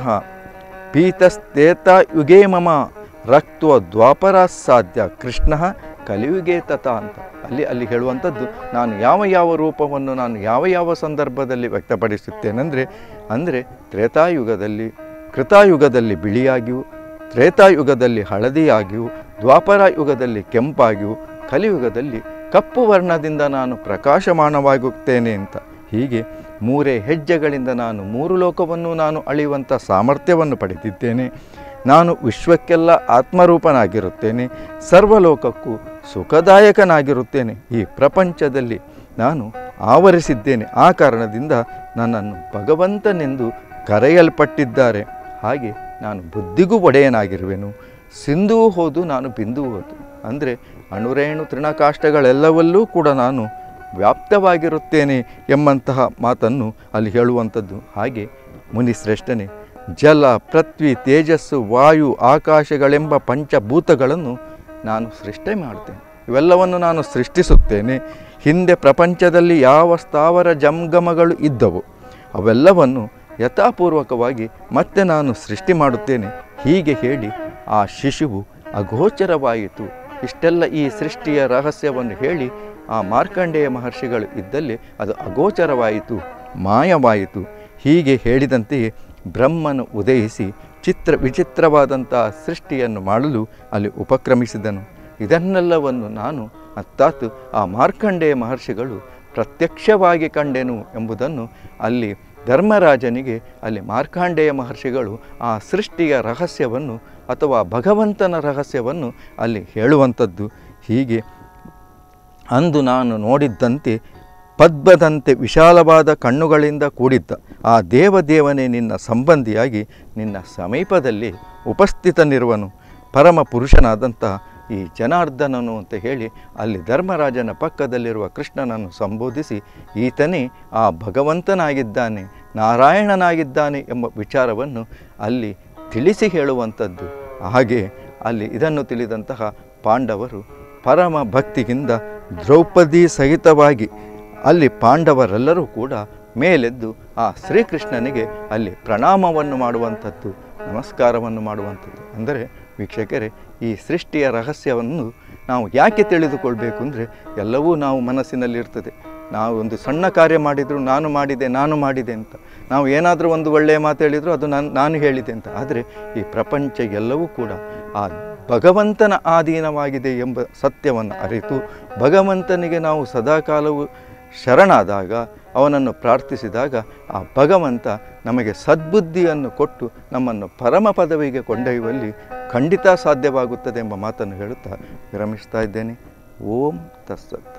ಪೀತಸ್ತೇತ ಯುಗೇ ಮಮ ರಕ್ತ ದ್ವಾಪರ ಸಾಧ್ಯ ಕೃಷ್ಣ ಕಲಿಯುಗೇ ತಥ ಅಂತ ಅಲ್ಲಿ ಅಲ್ಲಿ ಹೇಳುವಂಥದ್ದು ನಾನು ಯಾವ ಯಾವ ರೂಪವನ್ನು ನಾನು ಯಾವ ಯಾವ ಸಂದರ್ಭದಲ್ಲಿ ವ್ಯಕ್ತಪಡಿಸುತ್ತೇನೆಂದರೆ ಅಂದರೆ ತ್ರೇತಾಯುಗದಲ್ಲಿ ಕೃತಾಯುಗದಲ್ಲಿ ಬಿಳಿಯಾಗಿಯೂ ತ್ರೇತಾಯುಗದಲ್ಲಿ ಹಳದಿಯಾಗಿಯೂ ದ್ವಾಪರ ಯುಗದಲ್ಲಿ ಕೆಂಪಾಗಿಯೂ ಕಲಿಯುಗದಲ್ಲಿ ಕಪ್ಪು ವರ್ಣದಿಂದ ನಾನು ಪ್ರಕಾಶಮಾನವಾಗುತ್ತೇನೆ ಅಂತ ಹೀಗೆ ಮೂರೇ ಹೆಜ್ಜೆಗಳಿಂದ ನಾನು ಮೂರು ಲೋಕವನ್ನು ನಾನು ಅಳೆಯುವಂಥ ಸಾಮರ್ಥ್ಯವನ್ನು ಪಡೆದಿದ್ದೇನೆ ನಾನು ವಿಶ್ವಕ್ಕೆಲ್ಲ ಆತ್ಮರೂಪನಾಗಿರುತ್ತೇನೆ ಸರ್ವಲೋಕಕ್ಕೂ ಸುಖದಾಯಕನಾಗಿರುತ್ತೇನೆ ಈ ಪ್ರಪಂಚದಲ್ಲಿ ನಾನು ಆವರಿಸಿದ್ದೇನೆ ಆ ಕಾರಣದಿಂದ ನನ್ನನ್ನು ಭಗವಂತನೆಂದು ಕರೆಯಲ್ಪಟ್ಟಿದ್ದಾರೆ ಹಾಗೆ ನಾನು ಬುದ್ಧಿಗೂ ಒಡೆಯನಾಗಿರುವೆನು ಸಿಂಧುವು ಹೋದು ನಾನು ಬಿಂದುವು ಹೋದು ಅಂದರೆ ಅಣುರೇಣು ತೃಣಕಾಷ್ಟಗಳೆಲ್ಲವಲ್ಲೂ ಕೂಡ ನಾನು ವ್ಯಾಪ್ತವಾಗಿರುತ್ತೇನೆ ಎಂಬಂತಹ ಮಾತನ್ನು ಅಲ್ಲಿ ಹೇಳುವಂಥದ್ದು ಹಾಗೆ ಮುನಿಶ್ರೇಷ್ಠನೇ ಜಲ ಪೃಥ್ವಿ ತೇಜಸ್ಸು ವಾಯು ಆಕಾಶಗಳೆಂಬ ಪಂಚಭೂತಗಳನ್ನು ನಾನು ಸೃಷ್ಟಿ ಮಾಡ್ತೇನೆ ಇವೆಲ್ಲವನ್ನು ನಾನು ಸೃಷ್ಟಿಸುತ್ತೇನೆ ಹಿಂದೆ ಪ್ರಪಂಚದಲ್ಲಿ ಯಾವ ಸ್ಥಾವರ ಜಂಗಮಗಳು ಇದ್ದವು ಅವೆಲ್ಲವನ್ನು ಯಥಾಪೂರ್ವಕವಾಗಿ ಮತ್ತೆ ನಾನು ಸೃಷ್ಟಿ ಮಾಡುತ್ತೇನೆ ಹೀಗೆ ಹೇಳಿ ಆ ಶಿಶುವು ಅಗೋಚರವಾಯಿತು ಇಷ್ಟೆಲ್ಲ ಈ ಸೃಷ್ಟಿಯ ರಹಸ್ಯವನ್ನು ಹೇಳಿ ಆ ಮಾರ್ಕಂಡೇಯ ಮಹರ್ಷಿಗಳು ಇದ್ದಲ್ಲಿ ಅದು ಅಗೋಚರವಾಯಿತು ಮಾಯವಾಯಿತು ಹೀಗೆ ಹೇಳಿದಂತೆಯೇ ಬ್ರಹ್ಮನು ಉದಯಿಸಿ ಚಿತ್ರ ವಿಚಿತ್ರವಾದಂಥ ಸೃಷ್ಟಿಯನ್ನು ಮಾಡಲು ಅಲ್ಲಿ ಉಪಕ್ರಮಿಸಿದನು ಇದನ್ನೆಲ್ಲವನ್ನು ನಾನು ಅರ್ಥಾತ್ ಆ ಮಾರ್ಕಂಡೇಯ ಮಹರ್ಷಿಗಳು ಪ್ರತ್ಯಕ್ಷವಾಗಿ ಕಂಡೆನು ಎಂಬುದನ್ನು ಅಲ್ಲಿ ಧರ್ಮರಾಜನಿಗೆ ಅಲ್ಲಿ ಮಾರ್ಕಾಂಡೇಯ ಮಹರ್ಷಿಗಳು ಆ ಸೃಷ್ಟಿಯ ರಹಸ್ಯವನ್ನು ಅಥವಾ ಭಗವಂತನ ರಹಸ್ಯವನ್ನು ಅಲ್ಲಿ ಹೇಳುವಂಥದ್ದು ಹೀಗೆ ಅಂದು ನಾನು ನೋಡಿದ್ದಂತೆ ಪದ್ಮದಂತೆ ವಿಶಾಲವಾದ ಕಣ್ಣುಗಳಿಂದ ಕೂಡಿದ್ದ ಆ ದೇವದೇವನೇ ನಿನ್ನ ಸಂಬಂಧಿಯಾಗಿ ನಿನ್ನ ಸಮೀಪದಲ್ಲಿ ಉಪಸ್ಥಿತನಿರುವನು ಪರಮ ಪುರುಷನಾದಂಥ ಈ ಜನಾರ್ದನನು ಅಂತ ಹೇಳಿ ಅಲ್ಲಿ ಧರ್ಮರಾಜನ ಪಕ್ಕದಲ್ಲಿರುವ ಕೃಷ್ಣನನ್ನು ಸಂಬೋಧಿಸಿ ಈತನೇ ಆ ಭಗವಂತನಾಗಿದ್ದಾನೆ ನಾರಾಯಣನಾಗಿದ್ದಾನೆ ಎಂಬ ವಿಚಾರವನ್ನು ಅಲ್ಲಿ ತಿಳಿಸಿ ಹೇಳುವಂಥದ್ದು ಹಾಗೆ ಅಲ್ಲಿ ಇದನ್ನು ತಿಳಿದಂತಹ ಪಾಂಡವರು ಪರಮ ಭಕ್ತಿಯಿಂದ ದ್ರೌಪದಿ ಸಹಿತವಾಗಿ ಅಲ್ಲಿ ಪಾಂಡವರೆಲ್ಲರೂ ಕೂಡ ಮೇಲೆದ್ದು ಆ ಶ್ರೀಕೃಷ್ಣನಿಗೆ ಅಲ್ಲಿ ಪ್ರಣಾಮವನ್ನು ಮಾಡುವಂಥದ್ದು ನಮಸ್ಕಾರವನ್ನು ಮಾಡುವಂಥದ್ದು ಅಂದರೆ ವೀಕ್ಷಕರೇ ಈ ಸೃಷ್ಟಿಯ ರಹಸ್ಯವನ್ನು ನಾವು ಯಾಕೆ ತಿಳಿದುಕೊಳ್ಬೇಕು ಅಂದರೆ ಎಲ್ಲವೂ ನಾವು ಮನಸ್ಸಿನಲ್ಲಿರ್ತದೆ ನಾವು ಒಂದು ಸಣ್ಣ ಕಾರ್ಯ ಮಾಡಿದರೂ ನಾನು ಮಾಡಿದೆ ನಾನು ಮಾಡಿದೆ ಅಂತ ನಾವು ಏನಾದರೂ ಒಂದು ಒಳ್ಳೆಯ ಮಾತು ಹೇಳಿದರೂ ಅದು ನಾನು ನಾನು ಹೇಳಿದೆ ಅಂತ ಆದರೆ ಈ ಪ್ರಪಂಚ ಎಲ್ಲವೂ ಕೂಡ ಆ ಭಗವಂತನ ಆಧೀನವಾಗಿದೆ ಎಂಬ ಸತ್ಯವನ್ನು ಅರಿತು ಭಗವಂತನಿಗೆ ನಾವು ಸದಾಕಾಲವೂ ಶರಣಾದಾಗ ಅವನನ್ನು ಪ್ರಾರ್ಥಿಸಿದಾಗ ಆ ಭಗವಂತ ನಮಗೆ ಸದ್ಬುದ್ಧಿಯನ್ನು ಕೊಟ್ಟು ನಮ್ಮನ್ನು ಪರಮ ಪದವಿಗೆ ಕೊಂಡೊಯ್ಯುವಲ್ಲಿ ಖಂಡಿತ ಸಾಧ್ಯವಾಗುತ್ತದೆ ಎಂಬ ಮಾತನ್ನು ಹೇಳುತ್ತಾ ವಿರಮಿಸ್ತಾ ಇದ್ದೇನೆ ಓಂ ತತ್ಸತ್